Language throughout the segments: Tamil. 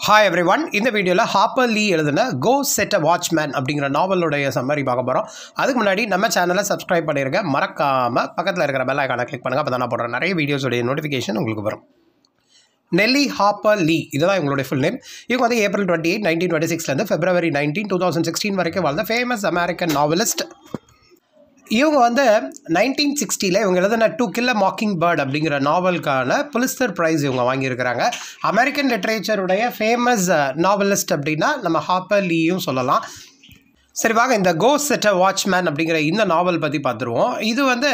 ஹாய் எவ்ரி ஒன் இந்த வீடியோவில் ஹாப்பர் லீ எழுதின கோ செட் அ வாட்ச்மேன் அப்படிங்கிற நாவலுடைய சம்மரி பார்க்க போகிறோம் அதுக்கு முன்னாடி நம்ம சேனலை சப்ஸ்கிரைப் பண்ணிருங்க மறக்காமல் பக்கத்தில் இருக்கிற பெல் ஐக்கானை கிளிக் பண்ணுங்கள் அப்போ தான் நான் போடுற நிறைய வீடியோஸுடைய நோட்டிஃபிகேஷன் உங்களுக்கு வரும் நெல்லி ஹாப்பர் லீ இதுதான் இவங்களுடைய ஃபுல் நேம் இவங்க வந்து April twenty eight nineteen twenty சிக்ஸ்லேருந்து February nineteen two thousand sixteen வரைக்கும் வாழ்ந்த ஃபேமஸ் அமெரிக்கன் நாவலிஸ்ட் இவங்க வந்து நைன்டீன் சிக்ஸ்டியில் இவங்க எழுதின டூ கில்ல மாக்கிங் பேர்ட் அப்படிங்கிற நாவலுக்கான புலிஸ்தர் ப்ரைஸ் இவங்க வாங்கியிருக்கிறாங்க அமெரிக்கன் லிட்ரேச்சருடைய ஃபேமஸ் நாவலிஸ்ட் அப்படின்னா நம்ம ஹாப்பர் லீயும் சொல்லலாம் சரி வாங்க இந்த கோ செட்ட வாட்ச்மேன் அப்படிங்கிற இந்த நாவல் பற்றி பார்த்துருவோம் இது வந்து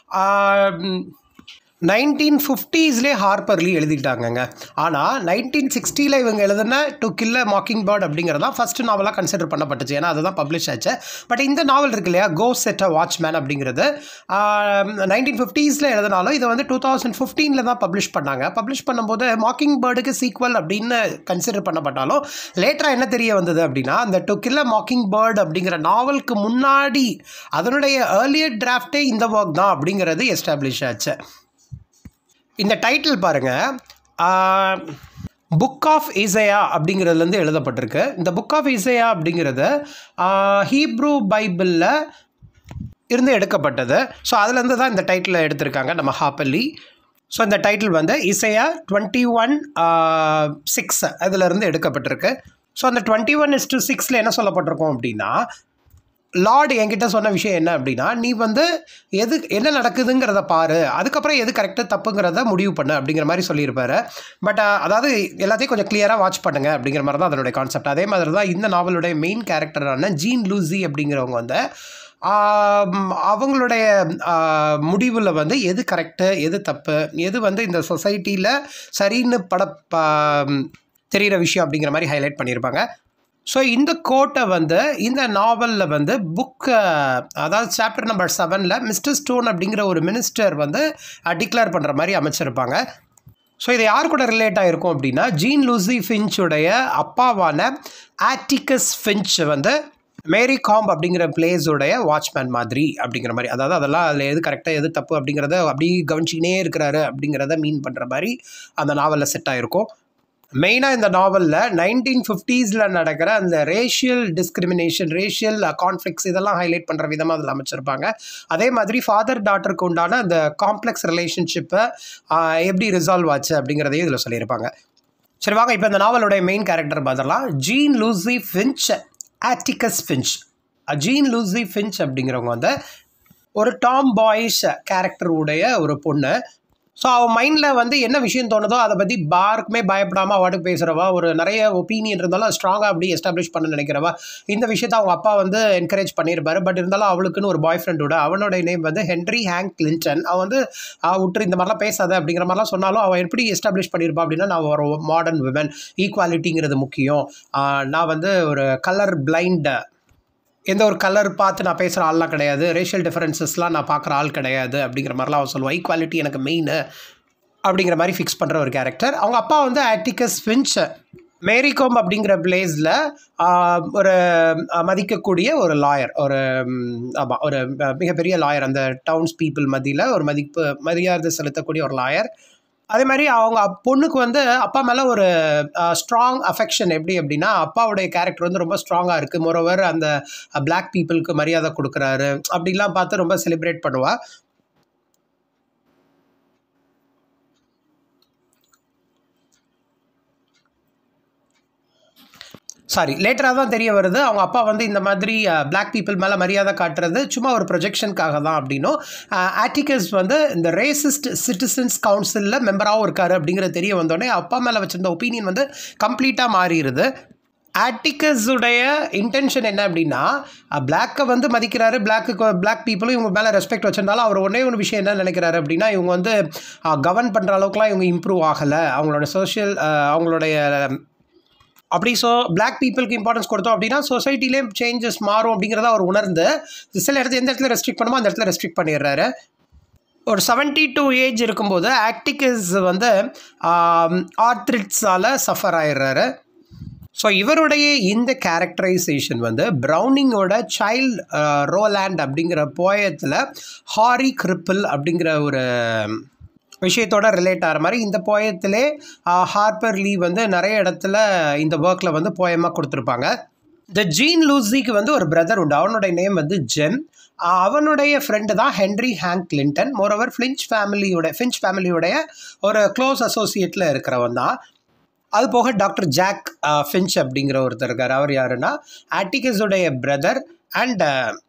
நைன்டீன் ஃபிஃப்டீஸ்லேயே ஹார்பர்லி எழுதிட்டாங்கங்க ஆனால் நைன்டீன் சிக்ஸ்டியில் இவங்க எழுதின டு கில்ல மாக்கிங் பேர்ட் அப்படிங்கிறது தான் ஃபஸ்ட்டு நாவலாக கன்சிடர் பண்ணப்பட்டுச்சு ஏன்னா அதுதான் பப்ளிஷ் ஆச்சு பட் இந்த நாவல் இருக்கு இல்லையா கோ செட் வாட்ச்மேன் அப்படிங்கிறது நைன்டீன் ஃபிஃப்டீஸில் எழுதினாலும் இதை வந்து டூ தௌசண்ட் ஃபிஃப்டீனில் தான் பப்ளிஷ் பண்ணாங்க பப்ளிஷ் பண்ணும்போது மாக்கிங் பேர்டுக்கு சீக்வல் அப்படின்னு கன்சிடர் பண்ணப்பட்டாலும் லேட்டராக என்ன தெரிய வந்தது அப்படின்னா அந்த டு கில்ல மாக்கிங் பேர்ட் அப்படிங்கிற நாவலுக்கு முன்னாடி அதனுடைய ஏர்லியர் டிராஃப்டே இந்த ஒர்க் தான் அப்படிங்கிறது எஸ்டாப்ளிஷ் ஆச்சு இந்த டைட்டில் பாருங்கள் புக் ஆஃப் இசையா அப்படிங்கிறதுலேருந்து எழுதப்பட்டிருக்கு இந்த புக் ஆஃப் இசையா அப்படிங்கிறது ஹீப்ரூ பைபிளில் இருந்து எடுக்கப்பட்டது ஸோ அதுலேருந்து தான் இந்த டைட்டில் எடுத்திருக்காங்க நம்ம ஹாப்பல்லி ஸோ இந்த டைட்டில் வந்து இசையா டுவெண்ட்டி ஒன் சிக்ஸ் அதிலிருந்து எடுக்கப்பட்டிருக்கு ஸோ அந்த டுவெண்ட்டி ஒன் இஸ் டு சிக்ஸில் என்ன சொல்லப்பட்டிருக்கோம் அப்படின்னா லார்டு என்கிட்ட சொன்ன விஷயம் என்ன அப்படின்னா நீ வந்து எது என்ன நடக்குதுங்கிறத பாரு அதுக்கப்புறம் எது கரெக்டாக தப்புங்கிறத முடிவு பண்ணு அப்படிங்கிற மாதிரி சொல்லியிருப்பாரு பட் அதாவது எல்லாத்தையும் கொஞ்சம் கிளியராக வாட்ச் பண்ணுங்க அப்படிங்கிற மாதிரி தான் அதனுடைய கான்செப்ட் அதே மாதிரி தான் இந்த நாவலுடைய மெயின் கேரக்டரான ஜீன் லூசி அப்படிங்கிறவங்க வந்து அவங்களுடைய முடிவில் வந்து எது கரெக்டு எது தப்பு எது வந்து இந்த சொசைட்டியில் சரின்னு பட தெரிகிற விஷயம் அப்படிங்கிற மாதிரி ஹைலைட் பண்ணியிருப்பாங்க ஸோ இந்த கோட்டை வந்து இந்த நாவலில் வந்து புக்கு அதாவது சாப்டர் நம்பர் செவனில் மிஸ்டர் ஸ்டோன் அப்படிங்கிற ஒரு மினிஸ்டர் வந்து டிக்ளேர் பண்ணுற மாதிரி அமைச்சிருப்பாங்க ஸோ இது யார் கூட ரிலேட் ஆகிருக்கும் அப்படின்னா ஜீன் லூசி ஃபின்ச்சுடைய அப்பாவான ஆட்டிகஸ் ஃபின்ச் வந்து மேரி காம்ப் அப்படிங்கிற பிளேஸோடைய வாட்ச்மேன் மாதிரி அப்படிங்கிற மாதிரி அதாவது அதெல்லாம் அதில் எது கரெக்டாக எது தப்பு அப்படிங்கிறத அப்படி கவனிச்சிக்கினே இருக்கிறாரு அப்படிங்கிறத மீன் பண்ணுற மாதிரி அந்த நாவலில் செட் ஆகிருக்கும் மெயினாக இந்த நாவலில் நைன்டீன் ஃபிஃப்டீஸில் நடக்கிற அந்த ரேஷியல் டிஸ்கிரிமினேஷன் ரேஷியல் கான்ஃப்ளிக்ஸ் இதெல்லாம் ஹைலைட் பண்ணுற விதமாக அதில் அமைச்சிருப்பாங்க அதே மாதிரி ஃபாதர் டாட்டருக்கு உண்டான அந்த காம்ப்ளெக்ஸ் ரிலேஷன்ஷிப்பை எப்படி ரிசால்வ் ஆச்சு அப்படிங்கிறதையும் இதில் சொல்லியிருப்பாங்க சரி வாங்க இப்போ இந்த நாவலுடைய மெயின் கேரக்டர் பார்த்துடலாம் Jean Louise Finch Atticus Finch Jean Louise Finch அப்படிங்கிறவங்க வந்து ஒரு டாம் பாய்ஸ் கேரக்டர் உடைய ஒரு பொண்ணு ஸோ அவன் மைண்டில் வந்து என்ன விஷயம் தோணுதோ அதை பற்றி பாருக்குமே பயப்படாமல் அவாட்டுக்கு பேசுகிறவா ஒரு நிறைய ஒப்பீனியன் இருந்தாலும் ஸ்ட்ராங்காக அப்படி எஸ்டாப்ளிஷ் பண்ண நினைக்கிறவா இந்த விஷயத்த அவங்க அப்பா வந்து என்கரேஜ் பண்ணியிருப்பாரு பட் இருந்தாலும் அவளுக்குன்னு ஒரு பாய் ஃப்ரெண்டோட அவனோட நேம் வந்து ஹென்ரி ஹேங்க் கிளின்டன் அவன் வந்து விட்டு இந்த மாதிரிலாம் பேசாத அப்படிங்கிற மாதிரிலாம் சொன்னாலும் அவன் எப்படி எஸ்டாப்ளிஷ் பண்ணியிருப்பா அப்படின்னா நான் ஒரு மாடர்ன் விமன் ஈக்குவாலிட்டிங்கிறது முக்கியம் நான் வந்து ஒரு கலர் பிளைண்ட் எந்த ஒரு கலர் பார்த்து நான் பேசுகிற ஆள்லாம் கிடையாது ரேஷியல் டிஃப்ரென்சஸ்லாம் நான் பார்க்குற ஆள் கிடையாது அப்படிங்கிற மாதிரிலாம் அவன் சொல்லுவாள் ஈக்குவாலிட்டி எனக்கு மெயின் அப்படிங்கிற மாதிரி ஃபிக்ஸ் பண்ணுற ஒரு கேரக்டர் அவங்க அப்பா வந்து ஆட்டிகஸ் ஃபின்ச் மேரிகோம் அப்படிங்கிற பிளேஸில் ஒரு மதிக்கக்கூடிய ஒரு லாயர் ஒரு ஆமாம் ஒரு மிகப்பெரிய லாயர் அந்த டவுன்ஸ் பீப்புள் மத்தியில் ஒரு மதிப்பு மரியாதை செலுத்தக்கூடிய ஒரு லாயர் அதே மாதிரி அவங்க பொண்ணுக்கு வந்து அப்பா மேலே ஒரு ஸ்ட்ராங் அஃபெக்ஷன் எப்படி அப்படின்னா அப்பாவுடைய கேரக்டர் வந்து ரொம்ப ஸ்ட்ராங்காக இருக்குது மோரோவர் அந்த பிளாக் பீப்புளுக்கு மரியாதை கொடுக்குறாரு அப்படிலாம் பார்த்து ரொம்ப செலிப்ரேட் பண்ணுவாள் சாரி லேட்டராக தான் தெரிய வருது அவங்க அப்பா வந்து இந்த மாதிரி பிளாக் பீப்புள் மேலே மரியாதை காட்டுறது சும்மா ஒரு ப்ரொஜெக்ஷனுக்காக தான் அப்படின்னும் ஆட்டிகஸ் வந்து இந்த ரேசிஸ்ட் சிட்டிசன்ஸ் கவுன்சிலில் மெம்பராகவும் இருக்காரு அப்படிங்கிறது தெரிய வந்தோடனே அப்பா மேலே வச்சுருந்த ஒப்பீனியன் வந்து கம்ப்ளீட்டாக மாறிடுது ஆட்டிகஸுடைய இன்டென்ஷன் என்ன அப்படின்னா பிளாக்கை வந்து மதிக்கிறாரு பிளாக்கு பிளாக் பீப்புளும் இவங்க மேலே ரெஸ்பெக்ட் வச்சிருந்தாலும் அவர் ஒன்றே ஒரு விஷயம் என்ன நினைக்கிறாரு அப்படின்னா இவங்க வந்து கவர்ன் பண்ணுற அளவுக்குலாம் இவங்க இம்ப்ரூவ் ஆகலை அவங்களோட சோஷியல் அவங்களுடைய அப்படி ஸோ பிளாக் பீப்புளுக்கு இம்பார்ட்டன்ஸ் கொடுத்தோம் அப்படின்னா சொசைட்டிலே சேஞ்சஸ் மாறும் அப்படிங்கிறத அவர் உணர்ந்து சில இடத்துல எந்த இடத்துல ரெஸ்ட்ரிக்ட் பண்ணுமோ அந்த இடத்துல ரெஸ்ட்ரிக்ட் பண்ணிடுறாரு ஒரு செவன்ட்டி டூ ஏஜ் இருக்கும்போது ஆக்டிகஸ் வந்து ஆர்த்ரிட்ஸால் சஃபர் ஆயிடுறாரு ஸோ இவருடைய இந்த கேரக்டரைசேஷன் வந்து ப்ரௌனிங்கோட சைல்ட் ரோலேண்ட் அப்படிங்கிற போயத்தில் ஹாரி கிரிப்பிள் அப்படிங்கிற ஒரு விஷயத்தோட ரிலேட் ஆகிற மாதிரி இந்த போயத்திலே ஹார்பர் லீ வந்து நிறைய இடத்துல இந்த ஒர்க்கில் வந்து போயமாக கொடுத்துருப்பாங்க இந்த ஜீன் லூசிக்கு வந்து ஒரு பிரதர் உண்டு அவனுடைய நேம் வந்து ஜெம் அவனுடைய ஃப்ரெண்டு தான் Henry Hank Clinton moreover Finch ஃபேமிலியோட ஃபின்ச் ஃபேமிலியோடைய ஒரு க்ளோஸ் அசோசியேட்டில் இருக்கிறவன் தான் அது போக டாக்டர் ஜாக் ஃபின்ச் அப்படிங்கிற ஒருத்தர் இருக்கார் அவர் யாருன்னா ஆட்டிகஸுடைய பிரதர் அண்ட்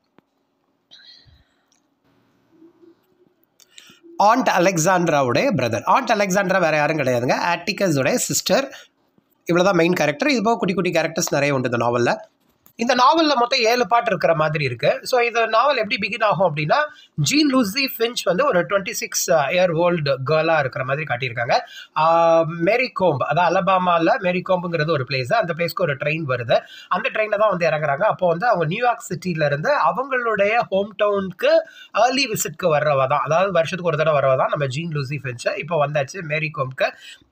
ஆண்ட் அலெக்சாண்ட்ராவுடைய பிரதர் ஆண்ட் அலெக்சாண்ட்ரா வேறு யாரும் கிடையாதுங்க ஆட்டிகஸுடைய சிஸ்டர் இவ்வளோ தான் மெயின் கேரக்டர் இது போக குட்டி குட்டி கேரக்டர்ஸ் நிறைய உண்டு இந்த நாவலில் இந்த நாவலில் மொத்தம் ஏழு பாட்டு இருக்கிற மாதிரி இருக்குது ஸோ இந்த நாவல் எப்படி பிகின் ஆகும் அப்படின்னா ஜீன் லூசி ஃபின்ச் வந்து ஒரு டுவெண்ட்டி சிக்ஸ் இயர் ஓல்டு கேர்ளாக இருக்கிற மாதிரி காட்டியிருக்காங்க மேரி கோம்ப் அதாவது அலபாமாவில் மேரி கோம்புங்கிறது ஒரு பிளேஸ் அந்த பிளேஸ்க்கு ஒரு ட்ரெயின் வருது அந்த ட்ரெயினில் தான் வந்து இறங்குறாங்க அப்போ வந்து அவங்க நியூயார்க் சிட்டியிலேருந்து அவங்களுடைய ஹோம் டவுனுக்கு ஏர்லி விசிட்க்கு வர்றவ தான் அதாவது வருஷத்துக்கு ஒரு தடவை வரவ தான் நம்ம ஜீன் லூசி ஃபின்ச்சு இப்போ வந்தாச்சு மேரி கோம்க்கு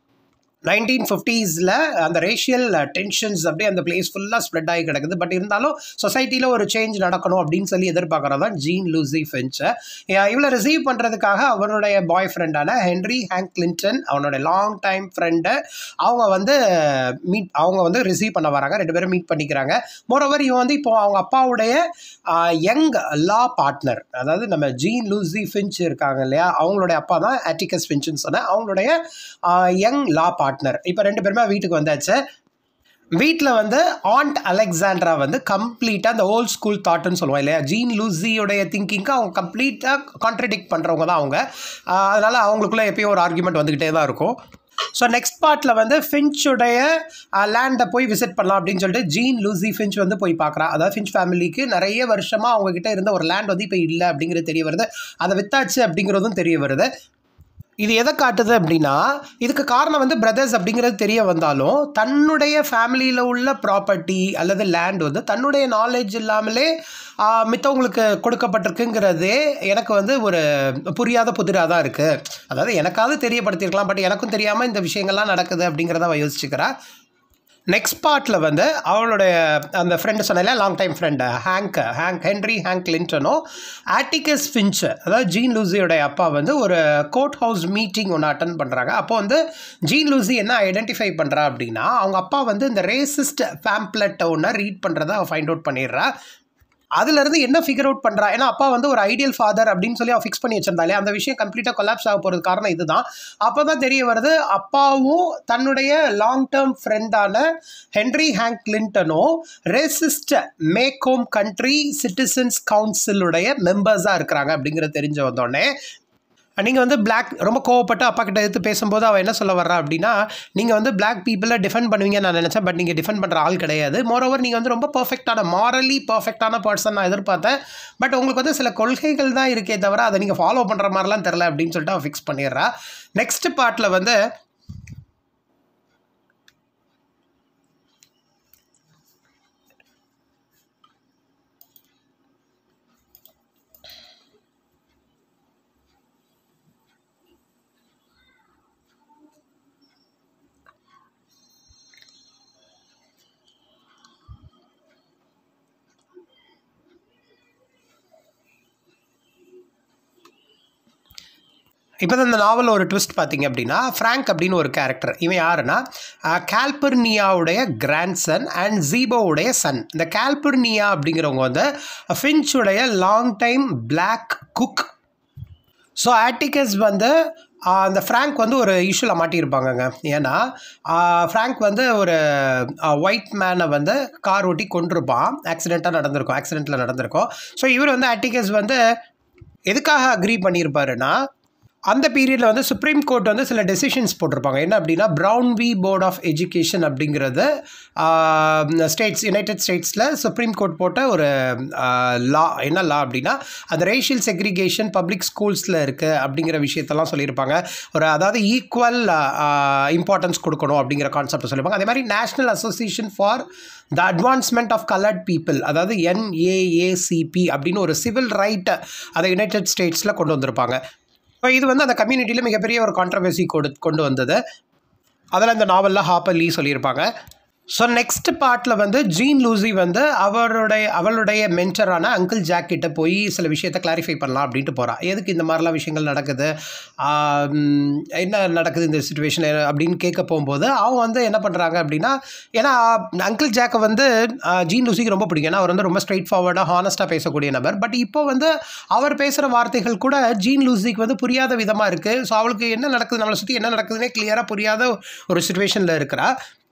நைன்டீன் ஃபிஃப்டீஸில் அந்த ரேஷியல் டென்ஷன்ஸ் அப்படியே அந்த பிளேஸ் ஃபுல்லாக ஸ்ப்ரெட் ஆகி கிடக்குது பட் இருந்தாலும் சொசைட்டியில் ஒரு சேஞ்ச் நடக்கணும் அப்படின்னு சொல்லி எதிர்பார்க்குறது தான் ஜீன் லூசி ஃபின்ச்சு இவளை ரிசீவ் பண்ணுறதுக்காக அவனுடைய பாய் ஃப்ரெண்டான ஹென்ரி ஹேங்க் கிளின்டன் அவனுடைய லாங் டைம் ஃப்ரெண்டை அவங்க வந்து மீட் அவங்க வந்து ரிசீவ் பண்ண வராங்க ரெண்டு பேரும் மீட் பண்ணிக்கிறாங்க மோரோவர் இவன் வந்து இப்போ அவங்க அப்பாவுடைய யங் லா பார்ட்னர் அதாவது நம்ம ஜீன் லூசி ஃபின்ச் இருக்காங்க இல்லையா அவங்களுடைய அப்பா தான் ஆட்டிகஸ் ஃபின்ச்சுன்னு சொன்னேன் அவங்களுடைய யங் லா பார்ட்னர் இப்போ ரெண்டு பேருமே வீட்டுக்கு வந்தாச்சு வீட்டில் வந்து ஆண்ட் அலெக்சாண்ட்ரா வந்து கம்ப்ளீட்டாக அந்த ஓல்ட் ஸ்கூல் தாட்டுன்னு சொல்லுவோம் இல்லையா ஜீன் லூசியோடைய திங்கிங்க்கு அவங்க கம்ப்ளீட்டாக கான்ட்ரடிக்ட் பண்ணுறவங்க தான் அவங்க அதனால் அவங்களுக்குள்ளே எப்பயும் ஒரு ஆர்குமெண்ட் வந்துக்கிட்டே தான் இருக்கும் ஸோ நெக்ஸ்ட் பார்ட்டில் வந்து ஃபின்ச்சுடைய லேண்டை போய் விசிட் பண்ணலாம் அப்படின்னு சொல்லிட்டு ஜீன் லூசி ஃபின்ச் வந்து போய் பார்க்குறா அதாவது ஃபின்ச் ஃபேமிலிக்கு நிறைய வருஷமாக அவங்கக்கிட்ட இருந்த ஒரு லேண்ட் வந்து இப்போ இல்லை அப்படிங்கிறது தெரிய வருது அதை வித்தாச்சு அப்படிங்கிறதும் தெரிய வருது இது எதை காட்டுது அப்படின்னா இதுக்கு காரணம் வந்து பிரதர்ஸ் அப்படிங்கிறது தெரிய வந்தாலும் தன்னுடைய ஃபேமிலியில் உள்ள ப்ராப்பர்ட்டி அல்லது லேண்ட் வந்து தன்னுடைய நாலேஜ் இல்லாமலே மித்தவங்களுக்கு கொடுக்கப்பட்டிருக்குங்கிறதே எனக்கு வந்து ஒரு புரியாத புதிராக தான் இருக்குது அதாவது எனக்காவது தெரியப்படுத்தியிருக்கலாம் பட் எனக்கும் தெரியாமல் இந்த விஷயங்கள்லாம் நடக்குது அப்படிங்கிறத அவள் யோசிச்சுக்கிறா நெக்ஸ்ட் பார்ட்டில் வந்து அவளுடைய அந்த ஃப்ரெண்டு சொன்னால long time friend Hank Hank Henry Hank கிளின்டனும் ஆட்டிகஸ் ஃபின்ச் அதாவது ஜீன் லூசியோடைய அப்பா வந்து ஒரு கோர்ட் ஹவுஸ் மீட்டிங் ஒன்று அட்டன் பண்ணுறாங்க அப்போ வந்து ஜீன் லூசி என்ன ஐடென்டிஃபை பண்ணுறா அப்படின்னா அவங்க அப்பா வந்து இந்த ரேசிஸ்ட் பேம்ப்ளெட்டை ஒன்று ரீட் பண்ணுறதை அவள் ஃபைண்ட் அவுட் பண்ணிடுறா அதுலேருந்து என்ன ஃபிகர் அவுட் பண்ணுறா ஏன்னா அப்பா வந்து ஒரு ஐடியல் ஃபாதர் அப்படின்னு சொல்லி அவள் ஃபிக்ஸ் பண்ணி வச்சிருந்தாலே அந்த விஷயம் கம்ப்ளீட்டாக கொலாப்ஸ் ஆக போகிறது காரணம் இதுதான் அப்போ தான் தெரிய வருது அப்பாவும் தன்னுடைய லாங் டேர்ம் ஃப்ரெண்டான ஹென்ரி ஹேங்க் கிளின்டனும் racist Maycomb county citizens கவுன்சிலுடைய மெம்பர்ஸாக இருக்கிறாங்க அப்படிங்கிறது தெரிஞ்ச வந்தோடனே நீங்கள் வந்து பிளாக் ரொம்ப கோவப்பட்டு அப்பா கிட்ட எடுத்து பேசும்போது அவள் என்ன சொல்ல வர்றா அப்படின்னா நீங்கள் வந்து பிளாக் பீப்புளை டிஃபெண்ட் பண்ணுவீங்கன்னு நான் நினச்சேன் பட் நீங்கள் டிஃபெண்ட் பண்ணுற ஆள் கிடையாது மோரோவர் நீங்கள் வந்து ரொம்ப பர்ஃபெக்டான மாரலி பர்ஃபெக்டான பர்சன் நான் எதிர்பார்த்தேன் பட் உங்களுக்கு வந்து சில கொள்கைகள் தான் இருக்கே தவிர அதை நீங்கள் ஃபாலோ பண்ணுற மாதிரிலாம் தெரில அப்படின்னு சொல்லிட்டு அவள் ஃபிக்ஸ் பண்ணிடுறா நெக்ஸ்ட் பார்ட்டில் வந்து இப்போ தான் இந்த நாவலில் ஒரு ட்விஸ்ட் பார்த்தீங்க அப்படின்னா ஃப்ராங்க் அப்படின்னு ஒரு கேரக்டர் இவன் யாருன்னா கால்பர்னியாவுடைய கிராண்ட்சன் அண்ட் ஜீபோவுடைய சன் இந்த கால்பர்னியா அப்படிங்கிறவங்க வந்து ஃபின்ச்சுடைய long time black cook so Atticus வந்து அந்த ஃப்ராங்க் வந்து ஒரு இஷ்யூவில் மாட்டியிருப்பாங்கங்க ஏன்னா ஃப்ராங்க் வந்து ஒரு ஒயிட் மேனை வந்து கார் ஓட்டி கொண்டிருப்பான் ஆக்சிடெண்ட்டாக நடந்திருக்கும் ஆக்சிடெண்ட்டில் நடந்திருக்கும் ஸோ இவர் வந்து ஆட்டிகஸ் வந்து எதுக்காக அக்ரி பண்ணியிருப்பாருன்னா அந்த பீரியடில் வந்து சுப்ரீம் கோர்ட் வந்து சில டெசிஷன்ஸ் போட்டிருப்பாங்க என்ன அப்படின்னா Brown v board of education அப்படிங்கிறது ஸ்டேட்ஸ் யுனைடெட் ஸ்டேட்ஸில் சுப்ரீம் கோர்ட் போட்ட ஒரு லா என்ன லா அப்படின்னா அந்த ரேஷியல் செக்ரிகேஷன் பப்ளிக் ஸ்கூல்ஸில் இருக்குது அப்படிங்கிற விஷயத்தெல்லாம் சொல்லியிருப்பாங்க ஒரு அதாவது ஈக்குவல் இம்பார்ட்டன்ஸ் கொடுக்கணும் அப்படிங்கிற கான்செப்ட் சொல்லியிருப்பாங்க அதே மாதிரி national association for the advancement of coloured people அதாவது என்ஏஏசிபி அப்படின்னு ஒரு சிவில் ரைட்டை அதை யுனைடெட் ஸ்டேட்ஸில் கொண்டு வந்திருப்பாங்க இப்போ இது வந்து அந்த கம்யூனிட்டியில் மிகப்பெரிய ஒரு கான்ட்ரவர்சி கொடு கொண்டு வந்தது அதில் இந்த நாவலில் ஹாப்பர் லீ சொல்லியிருப்பாங்க ஸோ நெக்ஸ்ட் பார்ட்டில் வந்து ஜீன் லூசி வந்து அவருடைய அவளுடைய மென்டரான அங்கிள் ஜாக் கிட்ட போய் சில விஷயத்த கிளாரிஃபை பண்ணலாம் அப்படின்ட்டு போகிறா எதுக்கு இந்த மாதிரிலாம் விஷயங்கள் நடக்குது ஆம், என்ன நடக்குது இந்த சுச்சுவேஷன் அப்படின்னு கேட்க போகும்போது அவன் வந்து என்ன பண்ணுறாங்க அப்படின்னா ஏன்னா அங்கிள் ஜாக்கை வந்து ஆ, ஜீன் லூசிக்கு ரொம்ப பிடிக்கும் ஏன்னா அவர் வந்து ரொம்ப ஸ்ட்ரைட் ஃபார்வர்டாக ஹானஸ்ட்டாக பேசக்கூடிய நபர் பட் இப்போ வந்து அவர் பேசுகிற வார்த்தைகள் கூட ஜீன் லூசிக்கு வந்து புரியாத விதமாக இருக்குது ஸோ அவளுக்கு என்ன நடக்குது நம்மளை சுற்றி என்ன நடக்குதுன்னே கிளியராக புரியாத ஒரு சுச்சுவேஷனில் இருக்கிறா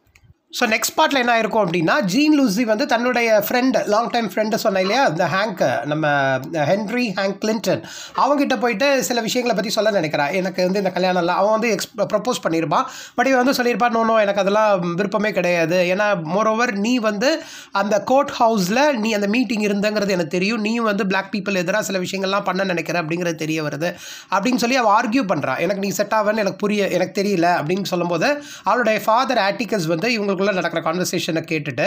ஸோ நெக்ஸ்ட் பார்ட்டில் என்ன இருக்கும் அப்படின்னா ஜீன் லூசி வந்து தன்னுடைய ஃப்ரெண்டு லாங் டைம் ஃப்ரெண்டு சொன்ன இல்லையா இந்த ஹேங்க் நம்ம ஹென்ரி ஹேங்க் கிளின்டன் அவங்ககிட்ட போயிட்டு சில விஷயங்களை பற்றி சொல்ல நினைக்கிறா எனக்கு வந்து இந்த கல்யாணம் எல்லாம் அவன் வந்து எக்ஸ் ப்ரப்போஸ் பண்ணியிருப்பான் பட் இவன் வந்து சொல்லியிருப்பான் நோ நோ எனக்கு அதெல்லாம் விருப்பமே கிடையாது ஏன்னா மோரோவர் நீ வந்து அந்த கோர்ட் ஹவுஸில் நீ அந்த மீட்டிங் இருந்தங்கிறது எனக்கு தெரியும் நீயும் வந்து பிளாக் பீப்புள் எதிராக சில விஷயங்கள்லாம் பண்ண நினைக்கிற அப்படிங்கிறது தெரிய வருது அப்படின்னு சொல்லி அவள் ஆர்கியூ பண்ணுறா எனக்கு நீ செட் ஆவன்னு எனக்கு புரிய எனக்கு தெரியல அப்படின்னு சொல்லும்போது அவளுடைய ஃபாதர் ஆட்டிகஸ் வந்து இவங்களுக்குள்ள நடக்கிற கான்வர்சேஷனை கேட்டுட்டு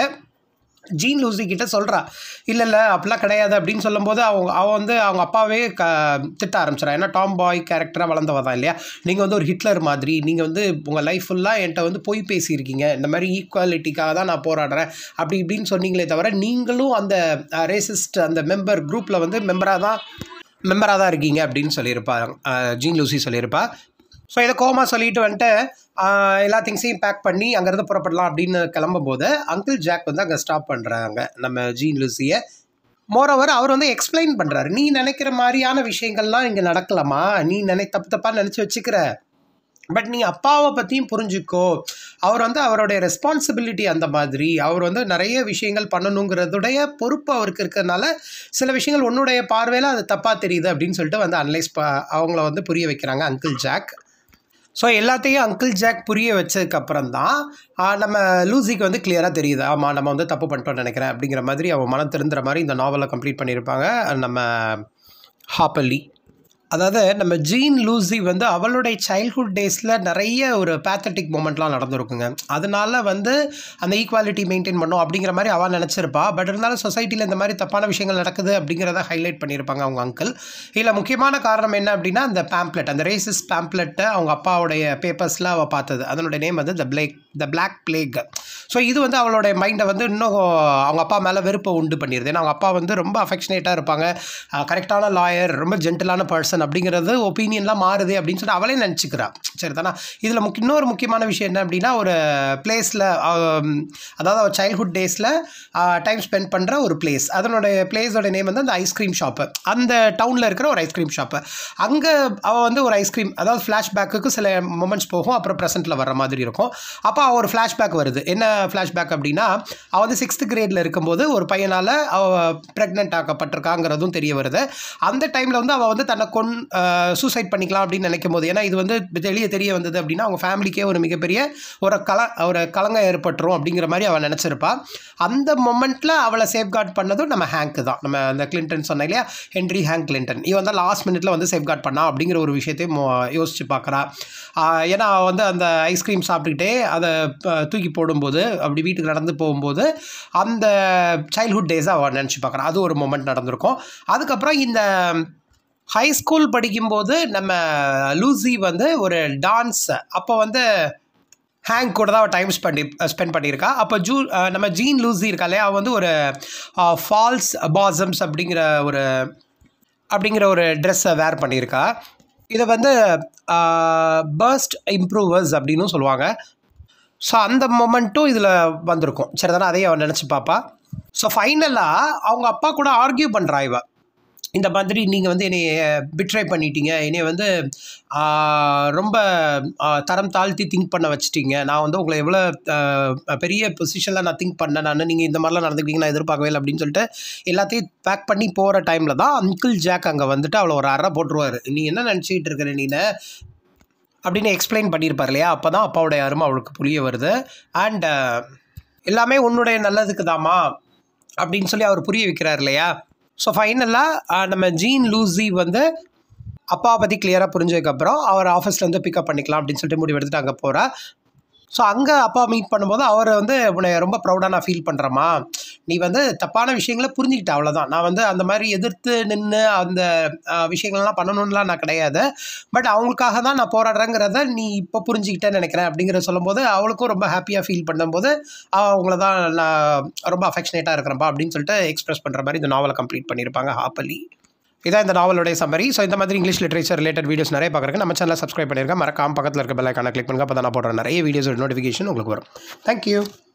ஜீன் லூசி கிட்ட சொல்கிறா இல்லை இல்லை அப்படிலாம் கிடையாது அப்படின்னு சொல்லும்போது அவங்க அவன் வந்து அவங்க அப்பாவே க திட்ட ஆரம்பிச்சிடா ஏன்னா டாம் பாய் கேரக்டராக வளர்ந்தவ தான் இல்லையா நீங்கள் வந்து ஒரு ஹிட்லர் மாதிரி நீங்கள் வந்து உங்கள் லைஃப் ஃபுல்லாக என்கிட்ட வந்து பொய் பேசியிருக்கீங்க இந்த மாதிரி ஈக்குவாலிட்டிக்காக தான் நான் போராடுறேன் அப்படி இப்படின்னு சொன்னீங்களே தவிர நீங்களும் அந்த ரேசிஸ்ட் அந்த மெம்பர் குரூப்பில் வந்து மெம்பராக தான் மெம்பராக தான் இருக்கீங்க அப்படின்னு சொல்லியிருப்பா அஹ், ஜீன் லூசி சொல்லியிருப்பா ஸோ இதை கோமா சொல்லிட்டு வந்துட்டு ஆஹ், எல்லா திங்ஸையும் பேக் பண்ணி அங்கேருந்து புறப்படலாம் அப்படின்னு கிளம்பும்போது அங்கிள் ஜாக் வந்து அங்கே ஸ்டாப் பண்ணுறாங்க நம்ம ஜீன் லூசியை மோரோவர் அவர் வந்து எக்ஸ்பிளைன் பண்ணுறாரு நீ நினைக்கிற மாதிரியான விஷயங்கள்லாம் இங்கே நடக்கலாமா நீ நினை தப்பு தப்பாக நினச்சி வச்சுக்கிற பட் நீ அப்பாவை பற்றியும் புரிஞ்சுக்கோ அவர் வந்து அவருடைய ரெஸ்பான்சிபிலிட்டி அந்த மாதிரி அவர் வந்து நிறைய விஷயங்கள் பண்ணணுங்கிறதுடைய பொறுப்பு அவருக்கு இருக்கிறதுனால சில விஷயங்கள் உன்னுடைய பார்வையில் அது தப்பாக தெரியுது அப்படின்னு சொல்லிட்டு வந்து அனலைஸ் ப அவங்கள வந்து புரிய வைக்கிறாங்க அங்கிள் ஜாக் ஸோ எல்லாத்தையும் அங்கிள் ஜாக் புரிய வச்சதுக்கப்புறம் தான் நம்ம லூசிக்கு வந்து கிளியராக தெரியுது ஆமாம் நம்ம வந்து தப்பு பண்ணிட்டோம்னு நினைக்கிறேன் அப்படிங்கிற மாதிரி அவன் மனம் திருந்துற மாதிரி இந்த நாவலை கம்ப்ளீட் பண்ணியிருப்பாங்க நம்ம ஹாப்பல்லி அதாவது நம்ம ஜீன் லூசி வந்து அவளுடைய சைல்ட்ஹுட் டேஸில் நிறைய ஒரு பேத்தட்டிக் மூமெண்ட்லாம் நடந்திருக்குங்க அதனால வந்து அந்த ஈக்குவாலிட்டி மெயின்டைன் பண்ணும் அப்படிங்கிற மாதிரி அவள் நினச்சிருப்பா பட் இருந்தாலும் சொசைட்டியில் இந்த மாதிரி தப்பான விஷயங்கள் நடக்குது அப்படிங்கிறத ஹைலைட் பண்ணியிருப்பாங்க அவங்க அங்கிள் இதில் முக்கியமான காரணம் என்ன அப்படின்னா அந்த பேம்ப்ளெட் அந்த ரேசிஸ் பேம்ப்ளெட்டை அவங்க அப்பாவுடைய பேப்பர்ஸில் அவள் பார்த்தது அதனுடைய நேம் வந்து the plague the black plague so இது வந்து அவளுடைய மைண்டை வந்து இன்னும் அவங்க அப்பா மேலே வெறுப்பை உண்டு பண்ணிடுது ஏன்னா அவங்க அப்பா வந்து ரொம்ப அஃபெக்ஷனேட்டாக இருப்பாங்க கரெக்டான லாயர் ரொம்ப ஜென்டிலான பர்சன் அப்படிங்கிறது ஒப்பீனியன்லாம் மாறுது அப்படின்னு சொல்லி அவளே நினச்சிக்கிறா சரி தானே இதில் முக்கிய இன்னொரு முக்கியமான விஷயம் என்ன அப்படின்னா ஒரு பிளேஸில் அதாவது அவள் சைல்ட்ஹுட் டேஸில் டைம் ஸ்பெண்ட் பண்ணுற ஒரு பிளேஸ் அதனுடைய பிளேஸோட நேம் வந்து அந்த ஐஸ்கிரீம் ஷாப்பு அந்த டவுனில் இருக்கிற ஒரு ஐஸ்கிரீம் ஷாப்பு அங்கே அவள் வந்து ஒரு ஐஸ்கிரீம் அதாவது ஃப்ளாஷ்பேக்குக்கு சில மொமெண்ட்ஸ் போகும் அப்புறம் ப்ரெசென்ட்டில் வர்ற மாதிரி இருக்கும் அப்போ அவள் ஒரு ஃப்ளாஷ்பேக் வருது என்ன ஃப்ளாஷ்பேக் அப்படின்னா அவள் வந்து சிக்ஸ்த் கிரேடில் இருக்கும்போது ஒரு பையனால் அவள் ப்ரெக்னென்ட் ஆக்கப்பட்டிருக்காங்கிறதும் தெரிய வருது அந்த டைமில் வந்து அவள் வந்து தன்னை கொன் சூசைட் பண்ணிக்கலாம் அப்படின்னு நினைக்கும் போது ஏன்னா இது வந்து வெளியே தெரிய வந்தது அப்படின்னா அவங்க ஃபேமிலிக்கே ஒரு மிகப்பெரிய ஒரு கல ஒரு கலங்கம் ஏற்பட்டுரும் அப்படிங்கிற மாதிரி அவள் நினச்சிருப்பா அந்த மொமெண்ட்டில் அவளை சேஃப்கார்ட் பண்ணதும் நம்ம ஹேங்க்கு தான் நம்ம அந்த கிளின்டன் சொன்ன இல்லையா ஹென்ரி ஹேங்க் கிளின்டன் இவன் தான் லாஸ்ட் மினிட்ல வந்து சேஃப்கார்ட் பண்ணா அப்படிங்கிற ஒரு விஷயத்தையும் மோ- யோசிச்சு பார்க்குறா ஏன்னா அவ வந்து அந்த ஐஸ்கிரீம் சாப்பிட்டுக்கிட்டே அதை ப- தூக்கி போடும்போது அப்படி வீட்டுக்கு நடந்து போகும்போது அந்த சைல்ட்ஹுட் டேஸை அவள் நினச்சி பார்க்குறான் அது ஒரு மொமெண்ட் நடந்திருக்கும் அதுக்கப்புறம் இந்த ஹை ஸ்கூல் படிக்கும்போது நம்ம லூசி வந்து ஒரு டான்ஸ் அப்போ வந்து ஹேங் கூட தான் அவள் டைம் ஸ்பெண்ட் ஸ்பெண்ட் பண்ணியிருக்கா அப்போ ஜூ அஹ் நம்ம ஜீன் லூசி இருக்காளே அவள் வந்து ஒரு ஃபால்ஸ் பாசம்ஸ் அப்படிங்கிற ஒரு அப்படிங்கிற ஒரு ட்ரெஸ்ஸை வேர் பண்ணியிருக்கா இதை வந்து பர்ஸ்ட் இம்ப்ரூவர்ஸ் அப்படின்னும் சொல்லுவாங்க ஸோ அந்த மொமெண்ட்டும் இதில் வந்திருக்கும் சரி தானே அதையும் அவன் நினச்சி பாப்பா ஸோ ஃபைனலாக அவங்க அப்பா கூட ஆர்கியூ பண்ணுறா இவ இந்த மாதிரி நீங்கள் வந்து என்னை பிட்ரை பண்ணிட்டீங்க என்னை வந்து ஆஹ், ரொம்ப ஆஹ், தரம் தாழ்த்தி திங்க் பண்ண வச்சிட்டீங்க நான் வந்து உங்களை எவ்வளோ ஆஹ், பெரிய பொசிஷனில் நான் திங்க் பண்ணேன் நான் நீங்கள் இந்த மாதிரிலாம் நடந்துக்கிட்டீங்க நான் எதிர்பார்க்கவே இல்லை அப்படின்னு சொல்லிட்டு எல்லாத்தையும் பேக் பண்ணி போகிற டைமில் தான் அங்கிள் ஜாக் அங்கே வந்துட்டு அவளை ஒரு அறை போட்டுருவார் நீ என்ன நினச்சிக்கிட்டு இருக்கிற நீ அப்படின்னு எக்ஸ்பிளைன் பண்ணியிருப்பார் இல்லையா அப்போ தான் அப்பாவுடைய அருமை அவளுக்கு புரிய வருது அண்ட் எல்லாமே உன்னுடைய நல்லதுக்கு தாமா அப்படின்னு சொல்லி அவர் புரிய வைக்கிறார் இல்லையா ஸோ ஃபைனலாக நம்ம ஜீன் லூசி வந்து அப்பாவை பற்றி கிளியராக புரிஞ்சதுக்கப்புறம் அவர் ஆஃபீஸில் வந்து பிக்கப் பண்ணிக்கலாம் அப்படின்னு சொல்லிட்டு முடிவு எடுத்துட்டு அங்கே போகிறா ஸோ அங்கே அப்பா மீட் பண்ணும்போது அவர் வந்து உன்னை ரொம்ப ப்ரௌடாக நான் ஃபீல் பண்ணுறேம்மா நீ வந்து தப்பான விஷயங்களை புரிஞ்சுக்கிட்ட அவ்வளோதான் நான் வந்து அந்த மாதிரி எதிர்த்து நின்று அந்த அஹ், விஷயங்கள்லாம் பண்ணணும்லாம் நான் கிடையாது பட் அவங்களுக்காக தான் நான் போராடுறேங்கிறத நீ இப்போ புரிஞ்சுக்கிட்டேன்னு நினைக்கிறேன் அப்படிங்கிறத சொல்லும்போது அவளுக்கும் ரொம்ப ஹாப்பியாக ஃபீல் பண்ணும்போது அவங்கள தான் நான் ரொம்ப அஃபெக்ஷனேட்டாக இருக்கிறேன்ப்பா அப்படின்னு சொல்லிட்டு எக்ஸ்பிரஸ் பண்ணுற மாதிரி இந்த நாவலை கம்ப்ளீட் பண்ணியிருப்பாங்க ஹாப்பலி இதான் இந்த நாவலுடைய சம்மரி ஸோ இந்த மாதிரி இங்கிலீஷ் லிட்ரேச்சர் ரிலேட்டட் வீடியோஸ் நிறைய பார்க்குறேன் நம்ம சேனலை சப்ஸ்கிரைப் பண்ணியிருக்கேன் மறக்காம பக்கத்தில் இருக்க பெல் ஐக்கான கிளிக் பண்ணுங்க அப்போ தான் நான் போடுற நிறைய வீடியோஸ் நோட்டிஃபிகேஷன் உங்களுக்கு வரும் தேங்க்யூ